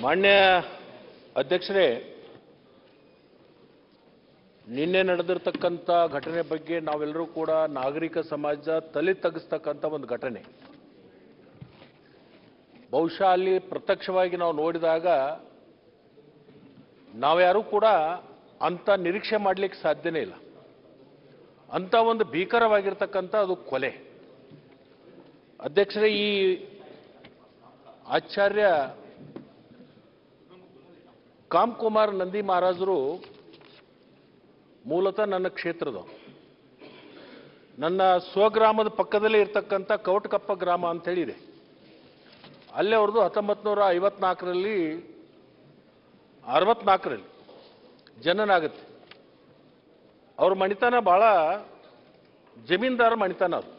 ಮಾನ್ಯ ಅಧ್ಯಕ್ಷರೇ ನಿನ್ನೆ ನಡೆದಿರ್ತಕ್ಕಂಥ ಘಟನೆ ಬಗ್ಗೆ ನಾವೆಲ್ಲರೂ ಕೂಡ ನಾಗರಿಕ ಸಮಾಜ ತಲೆ ತಗ್ಗಿಸ್ತಕ್ಕಂಥ ಒಂದು ಘಟನೆ ಬಹುಶಃ ಅಲ್ಲಿ ಪ್ರತ್ಯಕ್ಷವಾಗಿ ನಾವು ನೋಡಿದಾಗ ನಾವ್ಯಾರೂ ಕೂಡ ಅಂತ ನಿರೀಕ್ಷೆ ಮಾಡಲಿಕ್ಕೆ ಸಾಧ್ಯನೇ ಇಲ್ಲ ಅಂತ ಒಂದು ಭೀಕರವಾಗಿರ್ತಕ್ಕಂಥ ಅದು ಕೊಲೆ ಅಧ್ಯಕ್ಷರೇ ಈ ಆಚಾರ್ಯ ಕಾಮ್ ಕುಮಾರ್ ನಂದಿ ಮಹಾರಾಜರು ಮೂಲತಃ ನನ್ನ ಕ್ಷೇತ್ರದವರು ನನ್ನ ಸ್ವಗ್ರಾಮದ ಪಕ್ಕದಲ್ಲೇ ಇರ್ತಕ್ಕಂಥ ಕವಟಕಪ್ಪ ಗ್ರಾಮ ಅಂತ ಹೇಳಿದೆ ಅಲ್ಲೇ ಅವ್ರದ್ದು ಹತ್ತೊಂಬತ್ತು ನೂರ ಐವತ್ನಾಲ್ಕರಲ್ಲಿ ಅರವತ್ನಾಲ್ಕರಲ್ಲಿ ಜನನಾಗುತ್ತೆ ಅವ್ರ ಮಣಿತನ ಭಾಳ ಜಮೀನ್ದಾರ ಮಣಿತನ ಅದು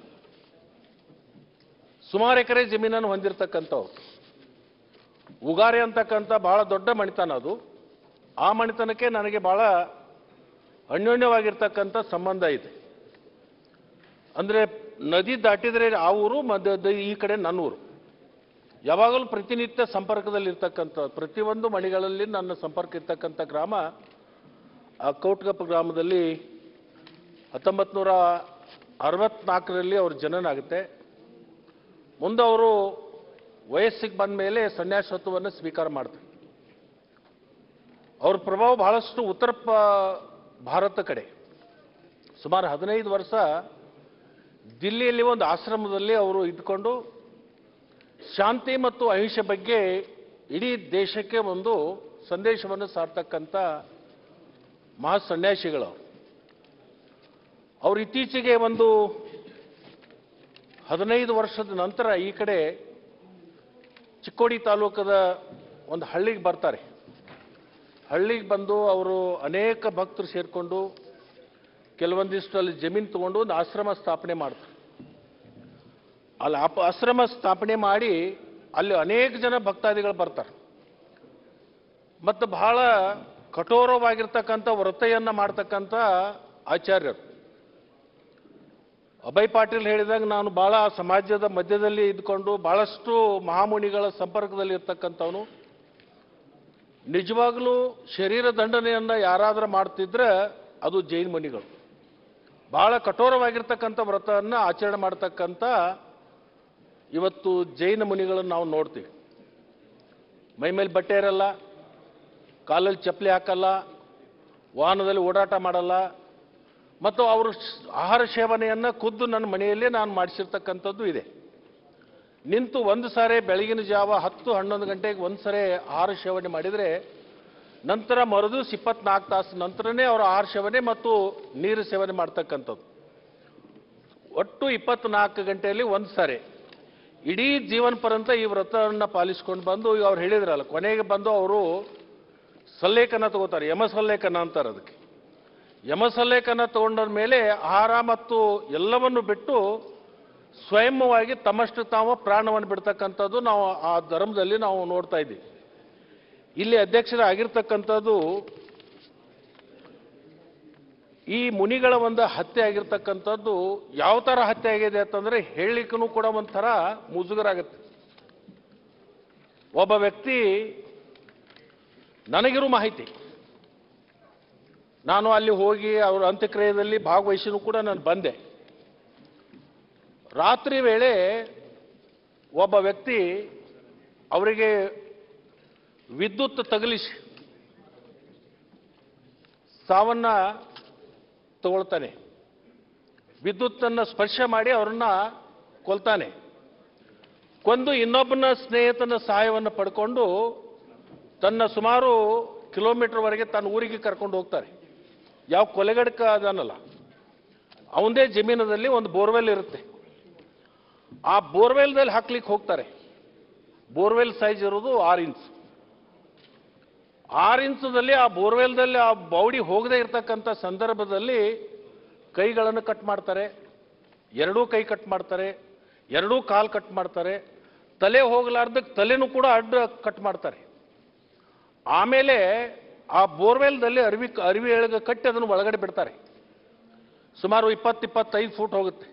ಸುಮಾರು ಎಕರೆ ಜಮೀನನ್ನು ಹೊಂದಿರತಕ್ಕಂಥವ್ರು ಉಗಾರೆ ಅಂತಕ್ಕಂಥ ಬಹಳ ದೊಡ್ಡ ಮಣಿತನ ಅದು ಆ ಮಣಿತನಕ್ಕೆ ನನಗೆ ಬಹಳ ಅನ್ಯೋನ್ಯವಾಗಿರ್ತಕ್ಕಂಥ ಸಂಬಂಧ ಇದೆ ಅಂದರೆ ನದಿ ದಾಟಿದರೆ ಆ ಊರು ಮಧ್ಯ ಈ ಕಡೆ ನನ್ನ ಊರು ಯಾವಾಗಲೂ ಪ್ರತಿನಿತ್ಯ ಸಂಪರ್ಕದಲ್ಲಿರ್ತಕ್ಕಂಥ ಪ್ರತಿಯೊಂದು ಮಣಿಗಳಲ್ಲಿ ನನ್ನ ಸಂಪರ್ಕ ಇರ್ತಕ್ಕಂಥ ಗ್ರಾಮ ಆ ಕೌಟ್ಗಪ್ಪ ಗ್ರಾಮದಲ್ಲಿ ಹತ್ತೊಂಬತ್ತು ನೂರ ಅರವತ್ನಾಲ್ಕರಲ್ಲಿ ಅವ್ರ ಜನನ ಆಗುತ್ತೆ ಮುಂದೆ ಅವರು ವಯಸ್ಸಿಗೆ ಬಂದ ಮೇಲೆ ಸನ್ಯಾಸತ್ವವನ್ನು ಸ್ವೀಕಾರ ಮಾಡ್ತಾರೆ ಅವ್ರ ಪ್ರಭಾವ ಬಹಳಷ್ಟು ಉತ್ತರ ಪ ಭಾರತ ಕಡೆ ಸುಮಾರು ಹದಿನೈದು ವರ್ಷ ದಿಲ್ಲಿಯಲ್ಲಿ ಒಂದು ಆಶ್ರಮದಲ್ಲಿ ಅವರು ಇದ್ಕೊಂಡು ಶಾಂತಿ ಮತ್ತು ಅಹಿಂಸೆ ಬಗ್ಗೆ ಇಡೀ ದೇಶಕ್ಕೆ ಒಂದು ಸಂದೇಶವನ್ನು ಸಾರ್ತಕ್ಕಂಥ ಮಹಾ ಸನ್ಯಾಸಿಗಳು ಅವರು ಇತ್ತೀಚೆಗೆ ಒಂದು ಹದಿನೈದು ವರ್ಷದ ನಂತರ ಈ ಕಡೆ ಚಿಕ್ಕೋಡಿ ತಾಲೂಕದ ಒಂದು ಹಳ್ಳಿಗೆ ಬರ್ತಾರೆ ಹಳ್ಳಿಗೆ ಬಂದು ಅವರು ಅನೇಕ ಭಕ್ತರು ಸೇರಿಕೊಂಡು ಕೆಲವೊಂದಿಷ್ಟು ಅಲ್ಲಿ ಜಮೀನು ತಗೊಂಡು ಒಂದು ಆಶ್ರಮ ಸ್ಥಾಪನೆ ಮಾಡ್ತಾರೆ ಅಲ್ಲಿ ಆಪ ಆಶ್ರಮ ಸ್ಥಾಪನೆ ಮಾಡಿ ಅಲ್ಲಿ ಅನೇಕ ಜನ ಭಕ್ತಾದಿಗಳು ಬರ್ತಾರೆ ಮತ್ತು ಬಹಳ ಕಠೋರವಾಗಿರ್ತಕ್ಕಂಥ ವ್ರತೆಯನ್ನು ಮಾಡ್ತಕ್ಕಂಥ ಆಚಾರ್ಯರು ಅಭಯ್ ಪಾಟೀಲ್ ಹೇಳಿದಾಗ ನಾನು ಬಹಳ ಸಮಾಜದ ಮಧ್ಯದಲ್ಲಿ ಇದ್ಕೊಂಡು ಬಹಳಷ್ಟು ಮಹಾಮುನಿಗಳ ಸಂಪರ್ಕದಲ್ಲಿ ಇರ್ತಕ್ಕಂಥವನು ನಿಜವಾಗ್ಲೂ ಶರೀರ ದಂಡನೆಯನ್ನ ಯಾರಾದರೂ ಮಾಡ್ತಿದ್ರೆ ಅದು ಜೈನ್ ಮುನಿಗಳು ಬಹಳ ಕಠೋರವಾಗಿರ್ತಕ್ಕಂಥ ವ್ರತವನ್ನು ಆಚರಣೆ ಮಾಡ್ತಕ್ಕಂಥ ಇವತ್ತು ಜೈನ ಮುನಿಗಳನ್ನು ನಾವು ನೋಡ್ತೀವಿ ಮೈ ಮೇಲೆ ಬಟ್ಟೆ ಇರಲ್ಲ ಕಾಲಲ್ಲಿ ಚಪ್ಪಲಿ ಹಾಕಲ್ಲ ವಾಹನದಲ್ಲಿ ಓಡಾಟ ಮಾಡಲ್ಲ ಮತ್ತು ಅವರು ಆಹಾರ ಸೇವನೆಯನ್ನು ಖುದ್ದು ನನ್ನ ಮನೆಯಲ್ಲೇ ನಾನು ಮಾಡಿಸಿರ್ತಕ್ಕಂಥದ್ದು ಇದೆ ನಿಂತು ಒಂದು ಸಾರಿ ಬೆಳಗಿನ ಜಾವ ಹತ್ತು ಹನ್ನೊಂದು ಗಂಟೆಗೆ ಒಂದು ಸರಿ ಆಹಾರ ಸೇವನೆ ಮಾಡಿದರೆ ನಂತರ ಮರುದಿವ್ಸ ಇಪ್ಪತ್ನಾಲ್ಕು ತಾಸು ನಂತರನೇ ಅವರ ಆಹಾರ ಸೇವನೆ ಮತ್ತು ನೀರು ಸೇವನೆ ಮಾಡ್ತಕ್ಕಂಥದ್ದು ಒಟ್ಟು ಇಪ್ಪತ್ನಾಲ್ಕು ಗಂಟೆಯಲ್ಲಿ ಒಂದು ಸಾರಿ ಇಡೀ ಜೀವನ ಪರ್ಯಂತ ಈ ವ್ರತವನ್ನು ಪಾಲಿಸ್ಕೊಂಡು ಬಂದು ಈಗ ಅವ್ರು ಹೇಳಿದ್ರಲ್ಲ ಕೊನೆಗೆ ಬಂದು ಅವರು ಸಲ್ಲೇಖನ ತಗೋತಾರೆ ಯಮ ಸಲ್ಲೇಖನ ಅಂತಾರೆ ಅದಕ್ಕೆ ಯಮ ಸಲ್ಲೇಖನ ತಗೊಂಡ ಮೇಲೆ ಆಹಾರ ಮತ್ತು ಎಲ್ಲವನ್ನು ಬಿಟ್ಟು ಸ್ವಯಂವಾಗಿ ತಮ್ಮಷ್ಟು ತಾವು ಪ್ರಾಣವನ್ನು ಬಿಡ್ತಕ್ಕಂಥದ್ದು ನಾವು ಆ ಧರ್ಮದಲ್ಲಿ ನಾವು ನೋಡ್ತಾ ಇದ್ದೀವಿ ಇಲ್ಲಿ ಅಧ್ಯಕ್ಷರಾಗಿರ್ತಕ್ಕಂಥದ್ದು ಈ ಮುನಿಗಳ ಒಂದು ಹತ್ಯೆ ಆಗಿರ್ತಕ್ಕಂಥದ್ದು ಯಾವ ಥರ ಹತ್ಯೆ ಆಗಿದೆ ಅಂತಂದ್ರೆ ಹೇಳಲಿಕ್ಕೂ ಕೂಡ ಒಂಥರ ಮುಜುಗರಾಗುತ್ತೆ ಒಬ್ಬ ವ್ಯಕ್ತಿ ನನಗಿರೋ ಮಾಹಿತಿ ನಾನು ಅಲ್ಲಿ ಹೋಗಿ ಅವರ ಅಂತ್ಯಕ್ರಿಯೆಯಲ್ಲಿ ಭಾಗವಹಿಸಿನೂ ಕೂಡ ನಾನು ಬಂದೆ ರಾತ್ರಿ ವೇಳೆ ಒಬ್ಬ ವ್ಯಕ್ತಿ ಅವರಿಗೆ ವಿದ್ಯುತ್ ತಗಲಿಸಿ ಸಾವನ್ನ ತಗೊಳ್ತಾನೆ ವಿದ್ಯುತ್ತನ್ನು ಸ್ಪರ್ಶ ಮಾಡಿ ಅವ್ರನ್ನ ಕೊಲ್ತಾನೆ ಕೊಂದು ಇನ್ನೊಬ್ಬನ ಸ್ನೇಹಿತನ ಸಹಾಯವನ್ನು ಪಡ್ಕೊಂಡು ತನ್ನ ಸುಮಾರು ಕಿಲೋಮೀಟರ್ವರೆಗೆ ತನ್ನ ಊರಿಗೆ ಕರ್ಕೊಂಡು ಹೋಗ್ತಾರೆ ಯಾವ ಕೊಲೆಗಡಕ ಅದನ್ನಲ್ಲ ಅವನದೇ ಜಮೀನದಲ್ಲಿ ಒಂದು ಬೋರ್ವೆಲ್ ಇರುತ್ತೆ ಆ ಬೋರ್ವೆಲ್ದಲ್ಲಿ ಹಾಕ್ಲಿಕ್ಕೆ ಹೋಗ್ತಾರೆ ಬೋರ್ವೆಲ್ ಸೈಜ್ ಇರೋದು ಆರು ಇಂಚ್ ಆರು ಇಂಚದಲ್ಲಿ ಆ ಬೋರ್ವೆಲ್ದಲ್ಲಿ ಆ ಬೌಡಿ ಹೋಗದೇ ಇರತಕ್ಕಂಥ ಸಂದರ್ಭದಲ್ಲಿ ಕೈಗಳನ್ನು ಕಟ್ ಮಾಡ್ತಾರೆ ಎರಡೂ ಕೈ ಕಟ್ ಮಾಡ್ತಾರೆ ಎರಡೂ ಕಾಲು ಕಟ್ ಮಾಡ್ತಾರೆ ತಲೆ ಹೋಗಲಾರ್ದಕ್ಕೆ ತಲೆನೂ ಕೂಡ ಅಡ್ಡ ಕಟ್ ಮಾಡ್ತಾರೆ ಆಮೇಲೆ ಆ ಬೋರ್ವೆಲ್ದಲ್ಲಿ ಅರಿವಿ ಅರಿವಿ ಎಳಗ ಕಟ್ಟಿ ಅದನ್ನು ಒಳಗಡೆ ಬಿಡ್ತಾರೆ ಸುಮಾರು ಇಪ್ಪತ್ತು ಇಪ್ಪತ್ತೈದು ಫೂಟ್ ಹೋಗುತ್ತೆ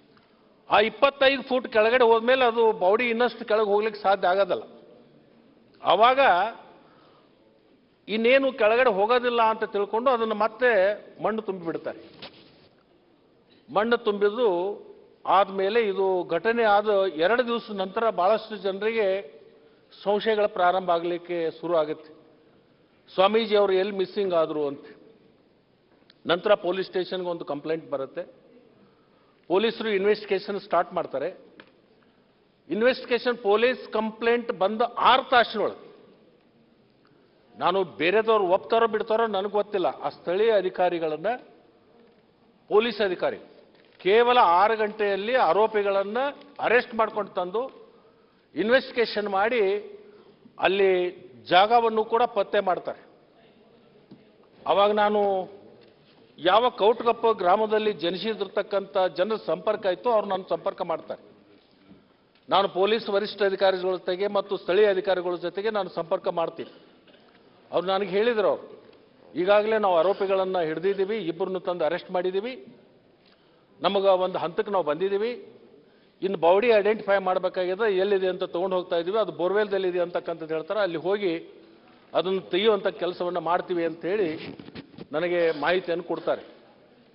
ಆ ಇಪ್ಪತ್ತೈದು ಫೂಟ್ ಕೆಳಗಡೆ ಹೋದ್ಮೇಲೆ ಅದು ಬಾಡಿ ಇನ್ನಷ್ಟು ಕೆಳಗೆ ಹೋಗ್ಲಿಕ್ಕೆ ಸಾಧ್ಯ ಆಗೋದಲ್ಲ ಆವಾಗ ಇನ್ನೇನು ಕೆಳಗಡೆ ಹೋಗೋದಿಲ್ಲ ಅಂತ ತಿಳ್ಕೊಂಡು ಅದನ್ನು ಮತ್ತೆ ಮಣ್ಣು ತುಂಬಿ ಬಿಡ್ತಾರೆ ಮಣ್ಣು ತುಂಬಿದ್ದು ಆದಮೇಲೆ ಇದು ಘಟನೆ ಆದ ಎರಡು ದಿವಸ ನಂತರ ಭಾಳಷ್ಟು ಜನರಿಗೆ ಸಂಶಯಗಳ ಪ್ರಾರಂಭ ಆಗಲಿಕ್ಕೆ ಶುರು ಆಗುತ್ತೆ ಸ್ವಾಮೀಜಿ ಅವರು ಎಲ್ಲಿ ಮಿಸ್ಸಿಂಗ್ ಆದರು ಅಂತ ನಂತರ ಪೊಲೀಸ್ ಸ್ಟೇಷನ್ಗೆ ಒಂದು ಕಂಪ್ಲೇಂಟ್ ಬರುತ್ತೆ ಪೊಲೀಸರು ಇನ್ವೆಸ್ಟಿಗೇಷನ್ ಸ್ಟಾರ್ಟ್ ಮಾಡ್ತಾರೆ ಇನ್ವೆಸ್ಟಿಗೇಷನ್ ಪೊಲೀಸ್ ಕಂಪ್ಲೇಂಟ್ ಬಂದ ಆರು ತಾಸಿನೊಳಗೆ ನಾನು ಬೇರೆದವ್ರು ಒಪ್ತಾರೋ ಬಿಡ್ತಾರೋ ನನಗೆ ಗೊತ್ತಿಲ್ಲ ಆ ಸ್ಥಳೀಯ ಅಧಿಕಾರಿಗಳನ್ನ ಪೊಲೀಸ್ ಅಧಿಕಾರಿ ಕೇವಲ ಆರು ಗಂಟೆಯಲ್ಲಿ ಆರೋಪಿಗಳನ್ನು ಅರೆಸ್ಟ್ ಮಾಡ್ಕೊಂಡು ತಂದು ಇನ್ವೆಸ್ಟಿಗೇಷನ್ ಮಾಡಿ ಅಲ್ಲಿ ಜಾಗವನ್ನು ಕೂಡ ಪತ್ತೆ ಮಾಡ್ತಾರೆ ಅವಾಗ ನಾನು ಯಾವ ಕೌಟ್ಗಪ್ಪ ಗ್ರಾಮದಲ್ಲಿ ಜನಿಸಿದಿರ್ತಕ್ಕಂಥ ಜನರ ಸಂಪರ್ಕ ಇತ್ತು ಅವ್ರು ನನ್ನ ಸಂಪರ್ಕ ಮಾಡ್ತಾರೆ ನಾನು ಪೊಲೀಸ್ ವರಿಷ್ಠ ಅಧಿಕಾರಿಗಳ ಜೊತೆಗೆ ಮತ್ತು ಸ್ಥಳೀಯ ಅಧಿಕಾರಿಗಳ ಜೊತೆಗೆ ನಾನು ಸಂಪರ್ಕ ಮಾಡ್ತೀನಿ ಅವ್ರು ನನಗೆ ಹೇಳಿದ್ರು ಅವ್ರು ಈಗಾಗಲೇ ನಾವು ಆರೋಪಿಗಳನ್ನು ಹಿಡಿದಿದ್ದೀವಿ ಇಬ್ಬರನ್ನು ತಂದು ಅರೆಸ್ಟ್ ಮಾಡಿದ್ದೀವಿ ನಮಗೆ ಒಂದು ಹಂತಕ್ಕೆ ನಾವು ಬಂದಿದ್ದೀವಿ ಇನ್ನು ಬಾಡಿ ಐಡೆಂಟಿಫೈ ಮಾಡಬೇಕಾಗಿದೆ ಎಲ್ಲಿದೆ ಅಂತ ತೊಗೊಂಡು ಹೋಗ್ತಾ ಇದ್ದೀವಿ ಅದು ಬೋರ್ವೆಲ್ದಲ್ಲಿದೆ ಅಂತಕ್ಕಂಥದ್ದು ಹೇಳ್ತಾರೆ ಅಲ್ಲಿ ಹೋಗಿ ಅದನ್ನು ತೆಗೆಯುವಂಥ ಕೆಲಸವನ್ನು ಮಾಡ್ತೀವಿ ಅಂತ ಹೇಳಿ ನನಗೆ ಮಾಹಿತಿಯನ್ನು ಕೊಡ್ತಾರೆ